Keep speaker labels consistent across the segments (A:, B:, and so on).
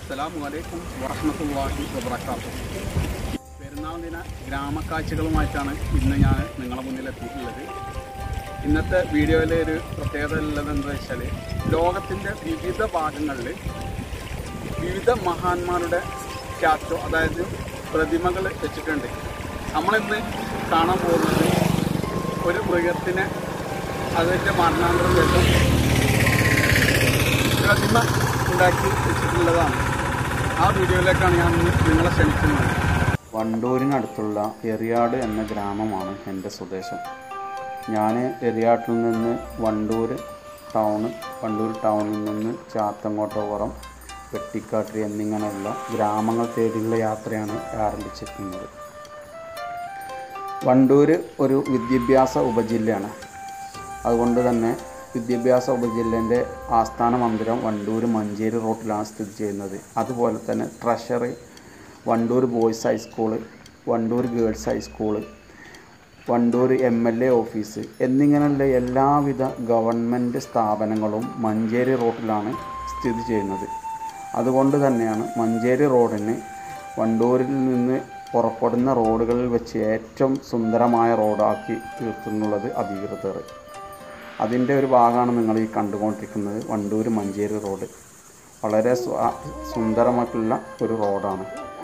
A: അസ്സലാമു അലൈക്കും വറഹ്മത്തുള്ളാഹി വബറകാതുഹു പെരുന്നാൾ ദിന ഗ്രാമക്കാഴ്ചകളുമായിട്ടാണ് ഇന്ന് ഞാൻ നിങ്ങളുടെ മുന്നിൽ എത്തിയിട്ടുള്ളത് ഇന്നത്തെ വീഡിയോയിലെ ഒരു പ്രത്യേകത ഉള്ളത് എന്താ വെച്ചാൽ ലോകത്തിൻ്റെ വിവിധ ഭാഗങ്ങളിൽ വിവിധ മഹാന്മാരുടെ സ്റ്റാച്ചു അതായത് പ്രതിമകൾ വെച്ചിട്ടുണ്ട് നമ്മളിന്ന് കാണാൻ പോകുന്നത് ഒരു മൃഗത്തിനെ അതിൻ്റെ മരണാന്തരം ശേഷം പ്രതിമ ഉണ്ടാക്കി വെച്ചിട്ടുള്ളതാണ് ആ വീഡിയോയിലേക്കാണ് ഞാൻ ഇന്ന് നിങ്ങളെ ക്ഷണിക്കുന്നത്
B: വണ്ടൂരിനടുത്തുള്ള എറിയാട് എന്ന ഗ്രാമമാണ് എൻ്റെ സ്വദേശം ഞാൻ എറിയാട്ടിൽ നിന്ന് വണ്ടൂർ ടൗണ് വണ്ടൂർ ടൗണിൽ നിന്ന് ചാത്തങ്കോട്ടപുറം വെട്ടിക്കാട്ടിരി എന്നിങ്ങനെയുള്ള ഗ്രാമങ്ങൾ തേടിയുള്ള യാത്രയാണ് ആരംഭിച്ചിരിക്കുന്നത് വണ്ടൂർ ഒരു വിദ്യാഭ്യാസ ഉപജില്ലയാണ് അതുകൊണ്ട് തന്നെ വിദ്യാഭ്യാസ ഉപജില്ലേൻ്റെ ആസ്ഥാന മന്ദിരം വണ്ടൂർ മഞ്ചേരി റോട്ടിലാണ് സ്ഥിതി ചെയ്യുന്നത് അതുപോലെ തന്നെ treasury Wandoor boys high school Wandoor girls high school Wandoor M L A office എന്നിങ്ങനെയുള്ള എല്ലാവിധ ഗവൺമെൻറ് സ്ഥാപനങ്ങളും മഞ്ചേരി റോട്ടിലാണ് സ്ഥിതി ചെയ്യുന്നത് അതുകൊണ്ട് തന്നെയാണ് മഞ്ചേരി റോഡിന് വണ്ടൂരിൽ നിന്ന് പുറപ്പെടുന്ന റോഡുകളിൽ വെച്ച് ഏറ്റവും സുന്ദരമായ റോഡാക്കി തീർത്തുന്നുള്ളത് അധികൃതർ അതിൻ്റെ ഒരു ഭാഗമാണ് നിങ്ങൾ ഈ കണ്ടുകൊണ്ടിരിക്കുന്നത് വണ്ടൂർ മഞ്ചേരി റോഡ് വളരെ സ്വ- സുന്ദരമായിട്ടുള്ള ഒരു റോഡാണ്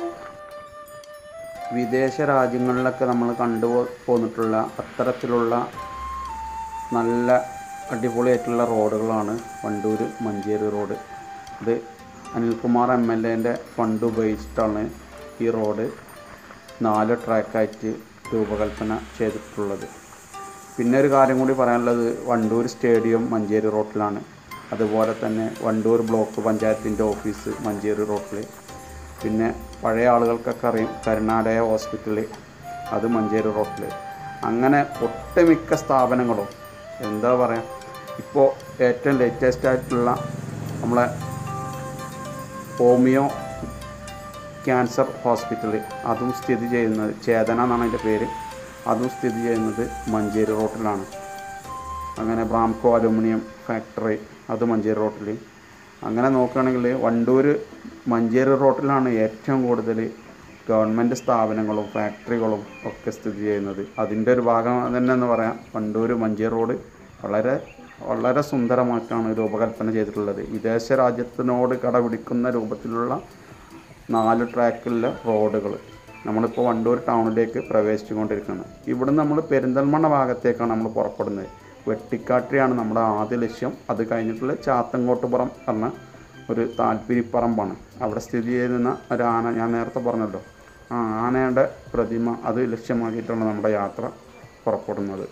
B: വിദേശ രാജ്യങ്ങളിലൊക്കെ നമ്മൾ കണ്ടു പോന്നിട്ടുള്ള അത്തരത്തിലുള്ള നല്ല അടിപൊളിയായിട്ടുള്ള റോഡുകളാണ് വണ്ടൂർ മഞ്ചേരി റോഡ് ഇത് അനിൽകുമാർ എം എൽ എൻ്റെ ഫണ്ട് ഉപയോഗിച്ചിട്ടാണ് ഈ റോഡ് നാല് ട്രാക്കായിട്ട് രൂപകൽപ്പന ചെയ്തിട്ടുള്ളത് പിന്നെ ഒരു കാര്യം കൂടി പറയാനുള്ളത് വണ്ടൂർ സ്റ്റേഡിയം മഞ്ചേരി റോട്ടിലാണ് അതുപോലെ തന്നെ വണ്ടൂർ ബ്ലോക്ക് പഞ്ചായത്തിൻ്റെ ഓഫീസ് മഞ്ചേരി റോട്ടിൽ പിന്നെ പഴയ ആളുകൾക്കൊക്കെ അറിയും കരുണാലയ ഹോസ്പിറ്റൽ അത് മഞ്ചേരി റോട്ടിൽ അങ്ങനെ ഒട്ടുമിക്ക സ്ഥാപനങ്ങളും എന്താ പറയുക ഇപ്പോൾ ഏറ്റവും ലേറ്റസ്റ്റ് ആയിട്ടുള്ള നമ്മളെ ഹോമിയോ ക്യാൻസർ ഹോസ്പിറ്റൽ അതും സ്ഥിതി ചെയ്യുന്നത് ചേതന എന്നാണ് അതിൻ്റെ പേര് അതും സ്ഥിതി ചെയ്യുന്നത് മഞ്ചേരി റോട്ടിലാണ് അങ്ങനെ ബ്രാംകോ അലുമിനിയം ഫാക്ടറി അത് മഞ്ചേരി റോട്ടിൽ അങ്ങനെ നോക്കുകയാണെങ്കിൽ വണ്ടൂർ മഞ്ചേരി റോട്ടിലാണ് ഏറ്റവും കൂടുതൽ ഗവൺമെൻറ് സ്ഥാപനങ്ങളും ഫാക്ടറികളും ഒക്കെ സ്ഥിതി ചെയ്യുന്നത് അതിൻ്റെ ഒരു ഭാഗം തന്നെ എന്ന് പറയാം വണ്ടൂർ മഞ്ചേരി റോഡ് വളരെ വളരെ സുന്ദരമായിട്ടാണ് രൂപകൽപ്പന ചെയ്തിട്ടുള്ളത് വിദേശ രാജ്യത്തിനോട് കടപിടിക്കുന്ന രൂപത്തിലുള്ള നാല് ട്രാക്കിലുള്ള റോഡുകൾ നമ്മളിപ്പോൾ വണ്ടൂർ ടൗണിലേക്ക് പ്രവേശിച്ചുകൊണ്ടിരിക്കുന്നത് ഇവിടെ നമ്മൾ പെരിന്തൽമണ്ണ ഭാഗത്തേക്കാണ് നമ്മൾ പുറപ്പെടുന്നത് വെട്ടിക്കാട്ടിയാണ് നമ്മുടെ ആദ്യ ലക്ഷ്യം അത് കഴിഞ്ഞിട്ടുള്ള ചാത്തങ്കോട്ടുപുറം പറഞ്ഞ ഒരു താല്പര്യപ്പറമ്പാണ് അവിടെ സ്ഥിതി ചെയ്യുന്ന ഒരു ആന ഞാൻ നേരത്തെ പറഞ്ഞല്ലോ ആ ആനയുടെ പ്രതിമ അത് ലക്ഷ്യമാക്കിയിട്ടാണ് നമ്മുടെ യാത്ര പുറപ്പെടുന്നത്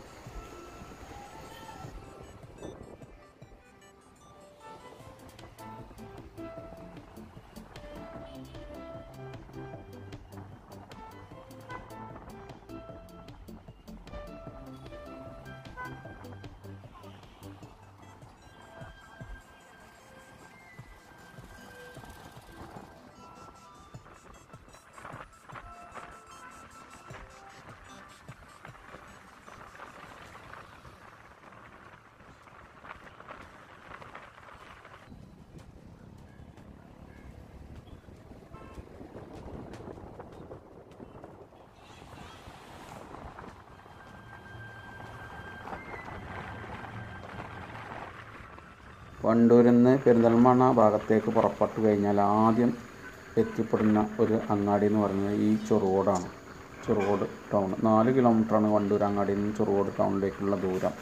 B: വണ്ടൂരിൽ നിന്ന് പെരിന്തൽമണ്ണ ഭാഗത്തേക്ക് പുറപ്പെട്ടു കഴിഞ്ഞാൽ ആദ്യം എത്തിപ്പെടുന്ന ഒരു അങ്ങാടി എന്ന് പറയുന്നത് ഈ ചെറുകോടാണ് ചെറുകോട് ടൗൺ നാല് കിലോമീറ്ററാണ് വണ്ടൂർ അങ്ങാടിയിൽ നിന്ന് ചെറുകോട് ടൗണിലേക്കുള്ള ദൂരം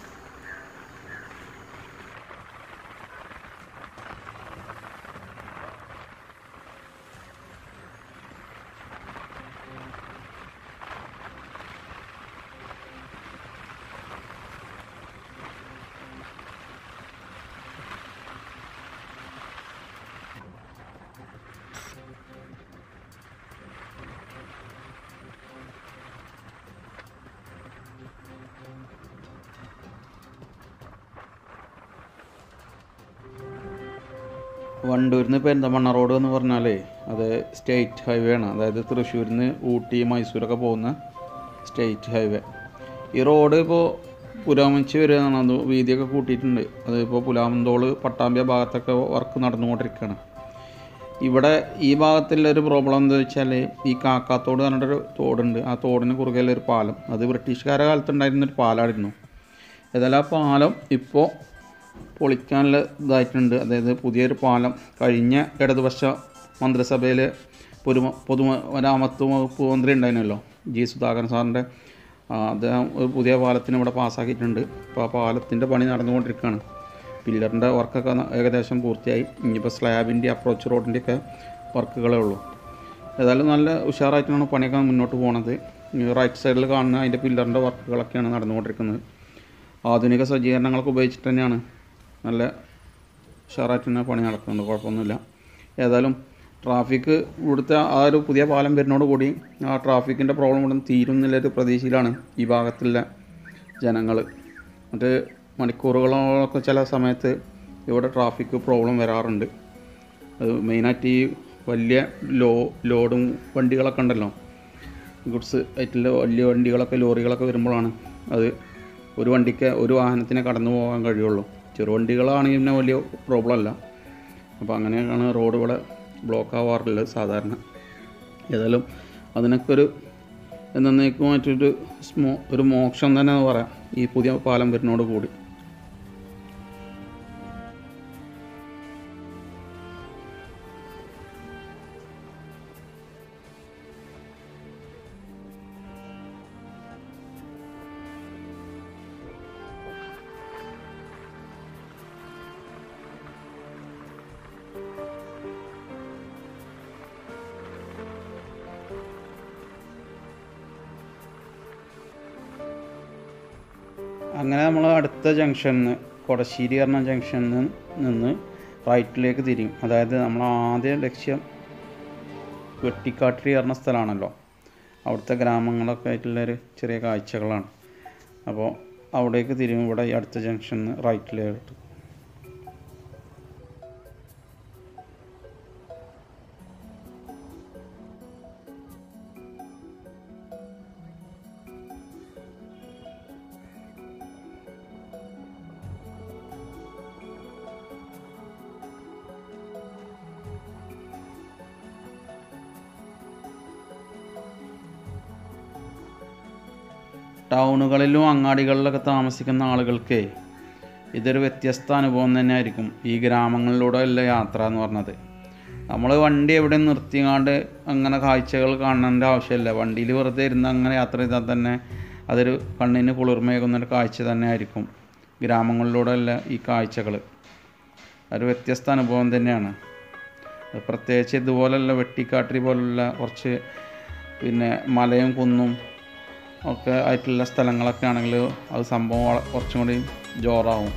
B: വണ്ടൂരിൽ നിന്ന് പെരിന്തമണ്ണ റോഡ് എന്ന് പറഞ്ഞാലേ അത് സ്റ്റേറ്റ് ഹൈവേ ആണ് അതായത് തൃശ്ശൂരിൽ നിന്ന് ഊട്ടി മൈസൂരൊക്കെ പോകുന്ന സ്റ്റേറ്റ് ഹൈവേ ഈ റോഡ് ഇപ്പോൾ പുരോഗമിച്ച് വരികയാണ് അത് വീതിയൊക്കെ കൂട്ടിയിട്ടുണ്ട് അതിപ്പോൾ പുലാമന്തോള് പട്ടാമ്പ്യ ഭാഗത്തൊക്കെ വർക്ക് നടന്നുകൊണ്ടിരിക്കുകയാണ് ഇവിടെ ഈ ഭാഗത്തുള്ള ഒരു പ്രോബ്ലം എന്താ വെച്ചാൽ ഈ കാക്കാത്തോട് പറഞ്ഞിട്ടൊരു തോടുണ്ട് ആ തോടിന് കുറുകെയുള്ള ഒരു പാലം അത് ബ്രിട്ടീഷുകാരുടെ കാലത്തുണ്ടായിരുന്ന ഒരു പാലമായിരുന്നു ഏതായാലും ആ പാലം ഇപ്പോൾ പൊളിക്കാനുള്ള ഇതായിട്ടുണ്ട് അതായത് പുതിയൊരു പാലം കഴിഞ്ഞ ഇടതുപക്ഷ മന്ത്രിസഭയിൽ പൊതു പൊതുമരാമത്ത് വകുപ്പ് മന്ത്രി ഉണ്ടായിരുന്നല്ലോ ജി സുധാകരൻ സാറിൻ്റെ ആ, അദ്ദേഹം ഒരു പുതിയ പാലത്തിന് ഇവിടെ പാസ്സാക്കിയിട്ടുണ്ട് അപ്പോൾ ആ പാലത്തിൻ്റെ പണി നടന്നുകൊണ്ടിരിക്കുകയാണ് പില്ലറിൻ്റെ വർക്കൊക്കെ ന- ഏകദേശം പൂർത്തിയായി ഇനിയിപ്പോൾ സ്ലാബിൻ്റെ അപ്രോച്ച് റോഡിൻ്റെയൊക്കെ വർക്കുകളേ ഉള്ളൂ ഏതായാലും നല്ല ഉഷാറായിട്ടാണ് പണിയൊക്കെ മുന്നോട്ട് പോകുന്നത് ഈ റൈറ്റ് സൈഡിൽ കാണുന്ന അതിൻ്റെ പില്ലറിൻ്റെ വർക്കുകളൊക്കെയാണ് നടന്നുകൊണ്ടിരിക്കുന്നത് ആധുനിക സജ്ജീകരണങ്ങളൊക്കെ ഉപയോഗിച്ചിട്ട് തന്നെയാണ് നല്ല ഉഷാറായിട്ട് തന്നെ പണി നടക്കുന്നുണ്ട് കുഴപ്പമൊന്നുമില്ല ഏതായാലും ട്രാഫിക് ഇവിടുത്തെ ആ ഒരു പുതിയ പാലം വരുന്നതോട് കൂടി ആ ട്രാഫിക്കിൻ്റെ പ്രോബ്ലം ഇവിടെ തീരും എന്നുള്ളൊരു പ്രതീക്ഷയിലാണ് ഈ ഭാഗത്തുള്ള ജനങ്ങൾ മറ്റ് മണിക്കൂറുകളൊക്കെ ചില സമയത്ത് ഇവിടെ ട്രാഫിക് പ്രോബ്ലം വരാറുണ്ട് അത് മെയിനായിട്ട് ഈ വലിയ ലോ ലോഡും വണ്ടികളൊക്കെ ഉണ്ടല്ലോ ഗുഡ്സ് ആയിട്ടുള്ള വലിയ വണ്ടികളൊക്കെ ലോറികളൊക്കെ വരുമ്പോഴാണ് അത് ഒരു വണ്ടിക്ക് ഒരു വാഹനത്തിനെ കടന്നു പോകാൻ കഴിയുള്ളൂ ചെറുവണ്ടികളാണെങ്കിൽ പിന്നെ വലിയ പ്രോബ്ലം അല്ല അപ്പോൾ അങ്ങനെയാണ് റോഡ് ഇവിടെ ബ്ലോക്ക് ആവാറുള്ളത് സാധാരണ ഏതായാലും അതിനൊക്കെ ഒരു എന്നേക്കുമായിട്ടൊരു സ്മോ ഒരു മോക്ഷം തന്നെ പറയാം ഈ പുതിയ പാലം വരുന്നതോട് കൂടി അങ്ങനെ നമ്മൾ അടുത്ത ജംഗ്ഷനിൽ കൊടശ്ശേരി പറഞ്ഞ ജംഗ്ഷനിൽ നിന്ന് റൈറ്റിലേക്ക് തിരിയും അതായത് നമ്മൾ ആദ്യം ലക്ഷ്യം വെട്ടിക്കാട്ടിരി പറഞ്ഞ സ്ഥലമാണല്ലോ അവിടുത്തെ ഗ്രാമങ്ങളൊക്കെ ആയിട്ടുള്ളൊരു ചെറിയ കാഴ്ചകളാണ് അപ്പോൾ അവിടേക്ക് തിരിയും ഇവിടെ ഈ അടുത്ത ജംഗ്ഷനിൽ റൈറ്റിലേക്ക് ടൗണുകളിലും അങ്ങാടികളിലൊക്കെ താമസിക്കുന്ന ആളുകൾക്ക് ഇതൊരു വ്യത്യസ്ത അനുഭവം തന്നെയായിരിക്കും ഈ ഗ്രാമങ്ങളിലൂടെ ഉള്ള യാത്ര എന്ന് പറഞ്ഞത് നമ്മൾ വണ്ടി എവിടെ നിർത്തിങ്ങാണ്ട് അങ്ങനെ കാഴ്ചകൾ കാണേണ്ട ആവശ്യമില്ല വണ്ടിയിൽ വെറുതെ ഇരുന്ന് അങ്ങനെ യാത്ര ചെയ്താൽ തന്നെ അതൊരു കണ്ണിന് കുളിർമയേകുന്ന ഒരു കാഴ്ച തന്നെ ആയിരിക്കും ഗ്രാമങ്ങളിലൂടെ ഉള്ള ഈ കാഴ്ചകൾ ഒരു വ്യത്യസ്ത അനുഭവം തന്നെയാണ് അത് പ്രത്യേകിച്ച് ഇതുപോലുള്ള വെട്ടിക്കാട്ടിരി പോലുള്ള കുറച്ച് പിന്നെ മലയും കുന്നും ഒക്കെ ആയിട്ടുള്ള സ്ഥലങ്ങളൊക്കെ ആണെങ്കിൽ അത് സംഭവം വള- കുറച്ചും കൂടി ജോറാവും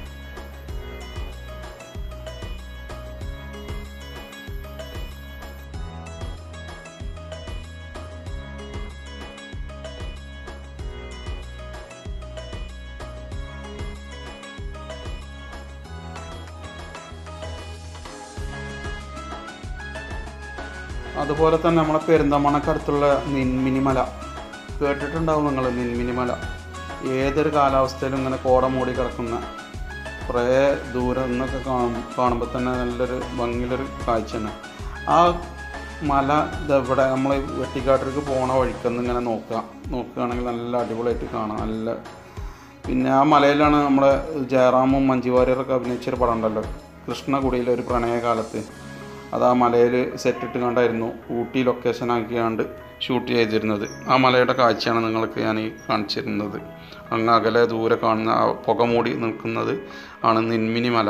B: അതുപോലെ തന്നെ നമ്മളെ പെരിന്തമണക്കടുത്തുള്ള നിൻമിനിമല കേട്ടിട്ടുണ്ടാവും നിങ്ങൾ നിൻമിനിമല ഏതൊരു കാലാവസ്ഥയിലും ഇങ്ങനെ കോട മൂടി കിടക്കുന്ന കുറേ ദൂരം നിന്നൊക്കെ കാണും കാണുമ്പോൾ തന്നെ നല്ലൊരു ഭംഗിയുള്ളൊരു കാഴ്ച തന്നെ ആ മല ഇതെവിടെ നമ്മൾ വെട്ടിക്കാട്ടിലേക്ക് പോണ വഴിക്കൊന്ന് ഇങ്ങനെ നോക്കുക നോക്കുകയാണെങ്കിൽ നല്ല അടിപൊളിയായിട്ട് കാണാം നല്ല പിന്നെ ആ മലയിലാണ് നമ്മുടെ ജയറാമും മഞ്ജു വാര്യറൊക്കെ അഭിനയിച്ചൊരു പടം ഉണ്ടല്ലോ കൃഷ്ണകുടിയിലെ ഒരു പ്രണയകാലത്ത് അത് ആ മലയിൽ സെറ്റിട്ട് കണ്ടായിരുന്നു ഊട്ടി ലൊക്കേഷൻ ആക്കിയാണ്ട് ഷൂട്ട് ചെയ്തിരുന്നത് ആ മലയുടെ കാഴ്ചയാണ് നിങ്ങൾക്ക് ഞാൻ ഈ കാണിച്ചിരുന്നത് അങ്ങ് അകലെ ദൂരെ കാണുന്ന ആ പുക മൂടി നിൽക്കുന്നത് ആണ് നിൻമിനി മല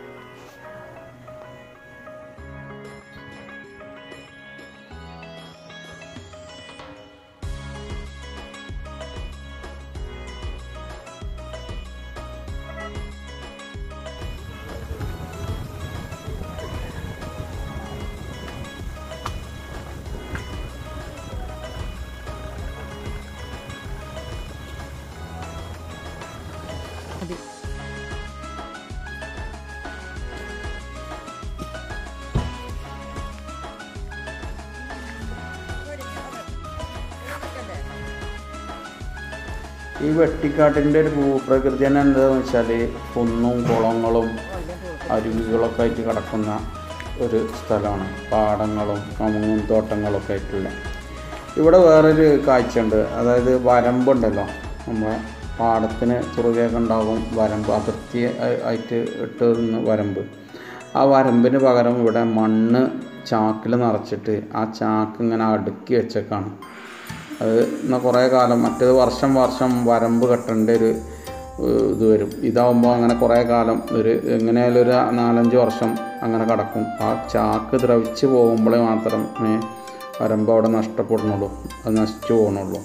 B: ഈ വെട്ടിക്കാട്ടിൻ്റെ ഒരു ഭൂപ്രകൃതി തന്നെ എന്താണെന്ന് വെച്ചാൽ കുന്നും കുളങ്ങളും അരുവികളൊക്കെ ആയിട്ട് കിടക്കുന്ന ഒരു സ്ഥലമാണ് പാടങ്ങളും കമുങ്ങും തോട്ടങ്ങളൊക്കെ ആയിട്ടുള്ള ഇവിടെ വേറൊരു കാഴ്ചയുണ്ട് അതായത് വരമ്പുണ്ടല്ലോ നമ്മളെ പാടത്തിന് കുറുകെയൊക്കെ ഉണ്ടാകും വരമ്പ് അതിർത്തി ആയി- ആയിട്ട് ഇട്ട് നിന്ന് വരമ്പ് ആ വരമ്പിന് പകരം ഇവിടെ മണ്ണ് ചാക്കിൽ നിറച്ചിട്ട് ആ ചാക്ക് ഇങ്ങനെ അടുക്കി വെച്ചേക്കാണ് അത് എന്നാൽ കുറേ കാലം മറ്റേത് വർഷം വർഷം വരമ്പ് കെട്ടേണ്ട ഒരു ഏഹ്, ഇത് വരും ഇതാവുമ്പോൾ അങ്ങനെ കുറേ കാലം ഒരു എങ്ങനെയായാലും ഒരു നാലഞ്ച് വർഷം അങ്ങനെ കിടക്കും ആ ചാക്ക് ദ്രവിച്ച് പോകുമ്പോഴേ മാത്രമേ വരമ്പ് അവിടെ നഷ്ടപ്പെടുന്നുള്ളൂ അത് നശിച്ചു പോകുന്നുള്ളൂ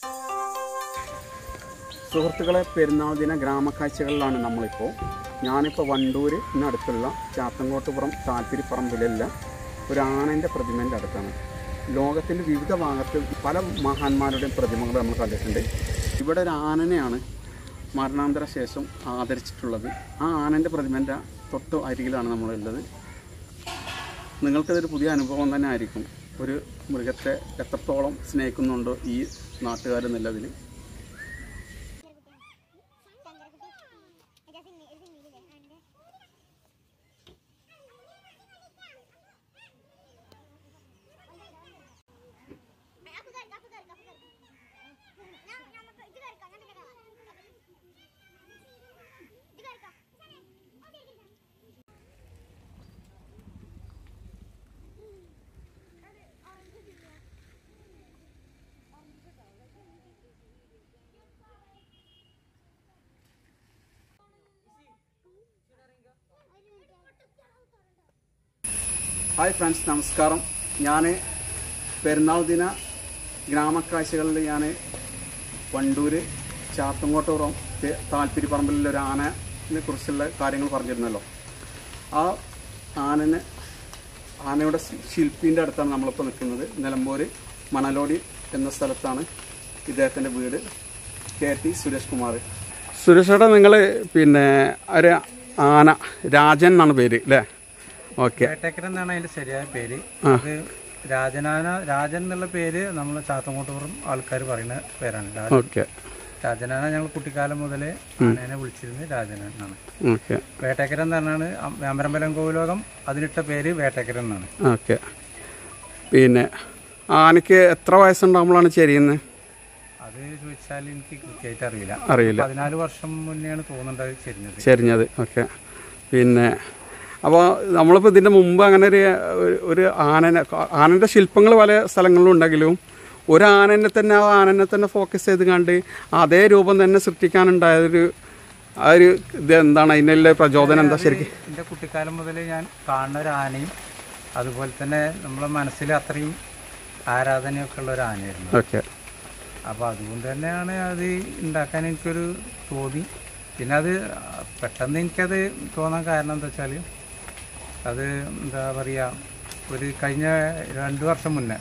A: സുഹൃത്തുക്കളെ പെരുന്നാൾ ദിന ഗ്രാമക്കാഴ്ചകളിലാണ് നമ്മളിപ്പോൾ ഞാനിപ്പോൾ വണ്ടൂരിനടുത്തുള്ള ചാത്തങ്കോട്ടുപുറം താല്പര്യപ്പറമ്പിലല്ല ഒരു ആനൻ്റെ പ്രതിമേൻ്റെ അടുത്താണ് ലോകത്തിൻ്റെ വിവിധ ഭാഗത്ത് പല മഹാന്മാരുടെയും പ്രതിമകൾ നമ്മൾ കണ്ടിട്ടുണ്ട് ഇവിടെ ഒരു ആനനെയാണ് മരണാന്തര ശേഷം ആദരിച്ചിട്ടുള്ളത് ആ ആനൻ്റെ പ്രതിമേൻ്റെ തൊട്ട് അരികിലാണ് നമ്മളുള്ളത് നിങ്ങൾക്കതൊരു പുതിയ അനുഭവം തന്നെ ആയിരിക്കും ഒരു മൃഗത്തെ എത്രത്തോളം സ്നേഹിക്കുന്നുണ്ടോ ഈ നാട്ടുകാരെന്നുള്ളതിൽ ഹായ് ഫ്രണ്ട്സ് നമസ്കാരം ഞാൻ പെരുന്നാൾ ദിന ഗ്രാമക്കാഴ്ചകളിൽ ഞാൻ വണ്ടൂർ ചാത്തങ്കോട്ടുപുറം തെ- താല്പര്യപ്പറമ്പിലുള്ള ഒരു ആനനെ കുറിച്ചുള്ള കാര്യങ്ങൾ പറഞ്ഞിരുന്നല്ലോ ആ ആനന് ആനയുടെ ശി- ശില്പിൻ്റെ അടുത്താണ് നമ്മളിപ്പോൾ നിൽക്കുന്നത് നിലമ്പൂർ മണലോടി എന്ന സ്ഥലത്താണ് ഇദ്ദേഹത്തിൻ്റെ വീട് കെ ടി സുരേഷ് കുമാർ സുരേഷേട്ടാ നിങ്ങൾ പിന്നെ ഒരു ആന രാജൻ എന്നാണ് പേര് അല്ലേ ഓക്കെ
C: വേട്ടക്കരൻ എന്നാണ് അതിന്റെ ശരിയായ പേര്
A: ആ.
C: അത് രാജനാന രാജൻ എന്നുള്ള പേര് നമ്മൾ ചാത്തങ്കോട്ടുപുറം ആൾക്കാർ പറയുന്ന പേരാണ് രാജൻ
A: ഓക്കെ
C: രാജനാന ഞങ്ങൾ കുട്ടിക്കാലം മുതലേ ആനേനെ വിളിച്ചിരുന്നത് രാജനാനാണ്
A: ഓക്കെ
C: വേട്ടക്കരൻ എന്ന് പറഞ്ഞാണ് അം- അമരമ്പലം കോവിലോകം അതിനിട്ട പേര് വേട്ടക്കരൻ എന്നാണ്
A: ഓക്കെ പിന്നെ ആനയ്ക്ക് എത്ര വയസ്സുണ്ടാകുമ്പോഴാണ് ചെരിയുന്നത്
C: അത് ചോദിച്ചാൽ എനിക്ക് കൃത്യമായിട്ട് അറിയില്ല
A: അറിയില്ല
C: പതിനാല് വർഷം മുന്നെയാണ് തോന്നുന്നത് അത് ചെരിഞ്ഞത്
A: ചെരിഞ്ഞത് ഓക്കെ പിന്നെ അപ്പോൾ നമ്മളിപ്പോൾ ഇതിൻ്റെ മുമ്പ് അങ്ങനെ ഒരു ഒരു- ഒരു ആനനെ ആനൻ്റെ ശില്പങ്ങൾ പല സ്ഥലങ്ങളിലും ഉണ്ടെങ്കിലും ഒരു ആനനെ തന്നെ ആ ആനനെ തന്നെ ഫോക്കസ് ചെയ്ത് കണ്ട് അതേ രൂപം തന്നെ സൃഷ്ടിക്കാനുണ്ടായൊരു ആ ഒരു ഇത് എന്താണ് അതിനുള്ള പ്രചോദനം എന്താ ശരിക്കും
C: എൻ്റെ കുട്ടിക്കാലം മുതൽ ഞാൻ കാണുന്ന ഒരു ആനയും അതുപോലെ തന്നെ നമ്മളെ മനസ്സിൽ അത്രയും ആരാധനയൊക്കെ ഉള്ള ഒരു ആനയായിരുന്നു
A: ഓക്കെ
C: അപ്പോൾ അതുകൊണ്ട് തന്നെയാണ് അത് ഉണ്ടാക്കാൻ എനിക്കൊരു തോന്നി പിന്നെ അത് പെട്ടെന്ന് എനിക്കത് തോന്നാൻ കാരണം എന്താ വെച്ചാൽ അത് എന്താ പറയുക ഒരു കഴിഞ്ഞ രണ്ട് വർഷം മുന്നേ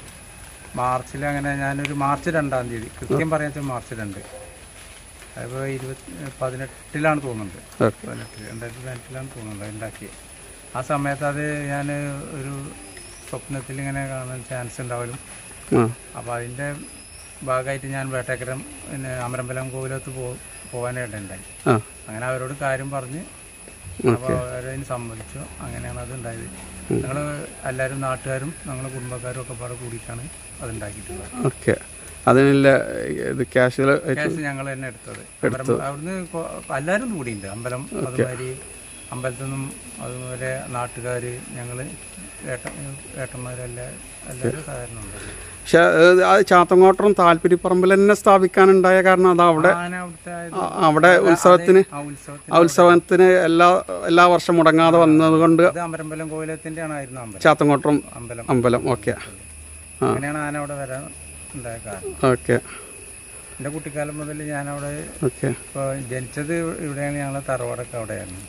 C: മാർച്ചിൽ അങ്ങനെ ഞാനൊരു മാർച്ച് രണ്ടാം തീയതി കൃത്യം പറയാൻ വെച്ചാൽ മാർച്ച് രണ്ട് അപ്പോൾ ഇരുപത്തി പതിനെട്ടിലാണ് തോന്നുന്നത്
A: ഓക്കെ
C: പതിനെട്ടിൽ രണ്ടായിരത്തി പതിനെട്ടിലാണ് തോന്നുന്നത് ഉണ്ടാക്കിയത് ആ സമയത്ത് അത് ഞാൻ ഒരു സ്വപ്നത്തിൽ ഇങ്ങനെ കാണാൻ ചാൻസ് ഉണ്ടാവലും
A: ആ
C: അപ്പോൾ അതിൻ്റെ ഭാഗമായിട്ട് ഞാൻ വേട്ടക്കരം പിന്നെ അമരമ്പലം കോവിലത്ത് പോ പോകാനായിട്ടുണ്ടായി
A: ആ
C: അങ്ങനെ അവരോട് കാര്യം പറഞ്ഞ് അപ്പോൾ അവരതിന് സമ്മതിച്ചു അങ്ങനെയാണ് അത് ഉണ്ടായത് ഞങ്ങൾ എല്ലാവരും നാട്ടുകാരും ഞങ്ങളുടെ കുടുംബക്കാരും ഒക്കെ പാടെ കൂടിയിട്ടാണ് അത് ഉണ്ടാക്കിയിട്ടുള്ളത്
A: ഓക്കെ അതിനുള്ള ഇത് ക്യാഷിൽ
C: ക്യാഷ് ഞങ്ങൾ തന്നെ എടുത്തത് അമരം- അവിടുന്ന് കൊ- എല്ലാവരും കൂടിയുണ്ട് അമ്പലം അതുമാതിരി അമ്പലത്തിൽ നിന്നും അതുപോലെ നാട്ടുകാർ ഞങ്ങൾ ഏട്ട ഏട്ടന്മാരെല്ലാം എല്ലാവരും സഹകരണം ഉണ്ട്
A: പക്ഷെ അത് ആ ചാത്തങ്കോട്ടം താല്പര്യപ്പറമ്പിൽ തന്നെ സ്ഥാപിക്കാനുണ്ടായ കാരണം അത് അവിടെ
C: ആന അവിടുത്തെ ആയത്
A: ആ- അവിടെ ഉത്സവത്തിന്
C: ആ ഉത്സവത്തിന്
A: ആ ഉത്സവത്തിന് എല്ലാ എല്ലാ വർഷം മുടങ്ങാതെ വന്നത് കൊണ്ട്
C: ഇത് അമ്പലമ്പലം കോവിലത്തിന്റെ ആയിരുന്നു അമ്പലം
A: ചാത്തങ്കോട്ടം
C: അമ്പലം
A: അമ്പലം ഓക്കെ
C: അങ്ങനെയാണ് ആന അവിടെ വരാൻ ഉണ്ടായ കാരണം
A: ഓക്കെ
C: എൻ്റെ കുട്ടിക്കാലം മുതൽ ഞാൻ അവിടെ
A: ഓക്കെ
C: ഇപ്പോൾ ജനിച്ചത് ഇവിടെയാണ് ഞങ്ങളെ തറവാടൊക്കെ അവിടെയായിരുന്നു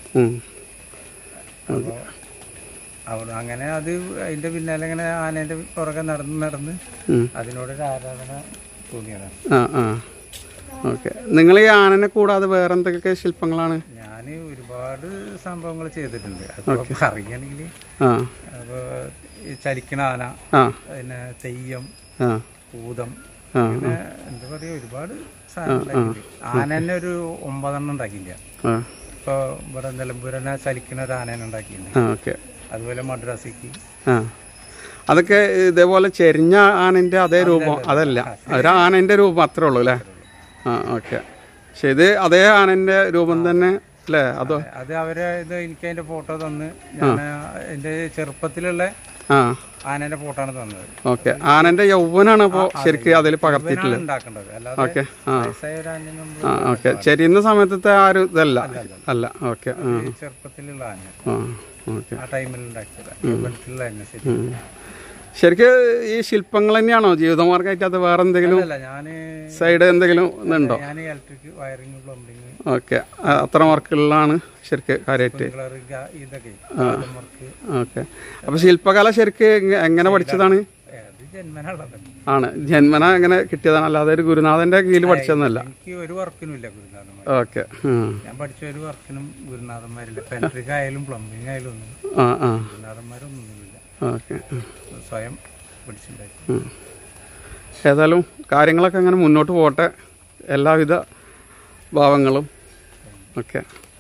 C: അപ്പോൾ അവിടെ അങ്ങനെ അത് അതിന്റെ പിന്നാലെ ഇങ്ങനെ ആനേന്റെ പുറകെ നടന്ന് നടന്ന് അതിനോടൊരു ആരാധന തോന്നിയതാണ്
A: ആ ആ ഓക്കെ നിങ്ങൾ ഈ ആനനെ കൂടാതെ വേറെ എന്തൊക്കെ ശില്പങ്ങളാണ്
C: ഞാൻ ഒരുപാട് സംഭവങ്ങൾ ചെയ്തിട്ടുണ്ട് അപ്പോൾ പറയുകയാണെങ്കിൽ
A: ആ
C: അപ്പോൾ ഈ ചലിക്കണ ആന
A: ആ
C: പിന്നെ തെയ്യം
A: ആ
C: ഭൂതം
A: ആ
C: പിന്നെ എന്താ പറയുക ഒരുപാട് സാധനം ഉണ്ടാക്കിയിട്ടുണ്ട് ആന തന്നെ ഒരു ഒമ്പതെണ്ണം ഉണ്ടാക്കിയില്ല
A: ആ
C: ഇപ്പോൾ ഇവിടെ നിലമ്പൂർ തന്നെ ചലിക്കണ ഒരു ആനേനെ ഉണ്ടാക്കിയിട്ടുണ്ട്
A: ആ ഓക്കെ
C: അതുപോലെ മദ്രാസിക്ക്
A: ആ അതൊക്കെ ഇതേപോലെ ചെരിഞ്ഞ ആനൻ്റെ അതേ രൂപം അതല്ല ഒരു ആനൻ്റെ രൂപം അത്രേ ഉള്ളൂ അല്ലേ ആ ഓക്കെ പക്ഷെ ഇത് അതേ ആനൻ്റെ രൂപം തന്നെ അല്ലേ അതോ
C: അത് അവരെ ഇത് എനിക്ക് അതിന്റെ ഫോട്ടോ തന്ന് ഞാൻ എന്റെ ചെറുപ്പത്തിലുള്ള
A: ആ
C: ആനേന്റെ ഫോട്ടോ ആണ് തന്നത്
A: ഓക്കെ ആനൻ്റെ യൗവനാണ് അപ്പോൾ ശരിക്കും അതിൽ പകർത്തിയിട്ടുള്ളത്
C: ഇവനാണ് ഉണ്ടാക്കേണ്ടത് അല്ലാതെ
A: ഓക്കെ ആ
C: വയസ്സായ ഒരു ആനയെ നമ്മൾ
A: ആ ഓക്കെ ചെരിയുന്ന സമയത്തത്തെ ആ ഒരു ഇതല്ല അല്ല ഓക്കെ ആ
C: ഈ ചെറുപ്പത്തിലുള്ള ആന
A: ആ ഓക്കെ
C: ആ ടൈമിൽ ഉണ്ടാക്കിയത് യൗവനത്തിലുള്ള ആന ശരി
A: ശരിക്ക് ഈ ശില്പങ്ങൾ തന്നെയാണോ ജീവിതമാർഗമായിട്ട് അത് വേറെ എന്തെങ്കിലും
C: അല്ല ഞാന്
A: സൈഡ് എന്തെങ്കിലും ഇതുണ്ടോ
C: ഞാൻ ഇലക്ട്രിക് വയറിങ് പ്ലംബിങ്
A: ഓക്കെ അത്ര വർക്കുകളിലാണ് ശരിക്ക് കാര്യമായിട്ട്
C: കളർ ഇതൊക്കെ വർക്ക്
A: ഓക്കെ അപ്പൊ ശില്പകല ശരിക്ക് എങ്ങ- എങ്ങനെ പഠിച്ചതാണ്
C: അത് ജന്മനുള്ളത്
A: ആണ് ജന്മന എങ്ങനെ കിട്ടിയതാണ് അല്ലാതെ ഒരു ഗുരുനാഥന്റെ കീഴിൽ പഠിച്ചതെന്നല്ല
C: എനിക്ക് ഒരു വർക്കിനും ഇല്ല ഗുരുനാഥന്മാർ
A: ഓക്കെ
C: ഞാൻ പഠിച്ച ഒരു വർക്കിനും ഗുരുനാഥന്മാരില്ല ഇലക്ട്രിക് ആയാലും പ്ലംബിംഗ് ആയാലും ഒന്നും
A: ആ ആ
C: ഗുരുനാഥന്മാരൊന്നുമില്ല
A: ഓക്കെ
C: സ്വയം പഠിച്ചിട്ടുണ്ടായി
A: ഏതായാലും കാര്യങ്ങളൊക്കെ അങ്ങനെ മുന്നോട്ട് പോട്ടെ എല്ലാവിധ ഭാവങ്ങളും ഓക്കെ